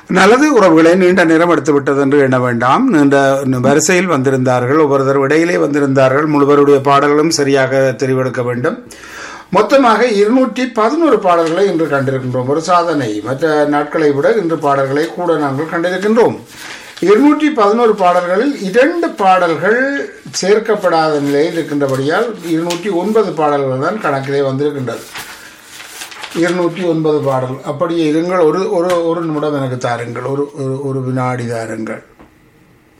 நல்லது உறவுகளை நீண்ட நேரம் எடுத்து விட்டது என்று எண்ண வேண்டாம் நீண்ட வரிசையில் வந்திருந்தார்கள் ஒவ்வொருத்தர் இடையிலே வந்திருந்தார்கள் முழுவருடைய பாடல்களும் சரியாக தெரிவெடுக்க வேண்டும் மொத்தமாக இருநூற்றி பதினோரு பாடல்களை இன்று கண்டிருக்கின்றோம் ஒரு சாதனை மற்ற நாட்களை விட இன்று பாடல்களை கூட நாங்கள் கண்டிருக்கின்றோம் இருநூற்றி பதினோரு பாடல்களில் இரண்டு பாடல்கள் சேர்க்கப்படாத நிலையில் இருக்கின்றபடியால் இருநூற்றி ஒன்பது பாடல்கள் தான் கணக்கிலே வந்திருக்கின்றது இருநூற்றி ஒன்பது பாடல் அப்படியே இருங்கள் ஒரு ஒரு ஒரு நிமிடம் எனக்கு தாருங்கள் ஒரு ஒரு ஒரு வினாடி தாருங்கள்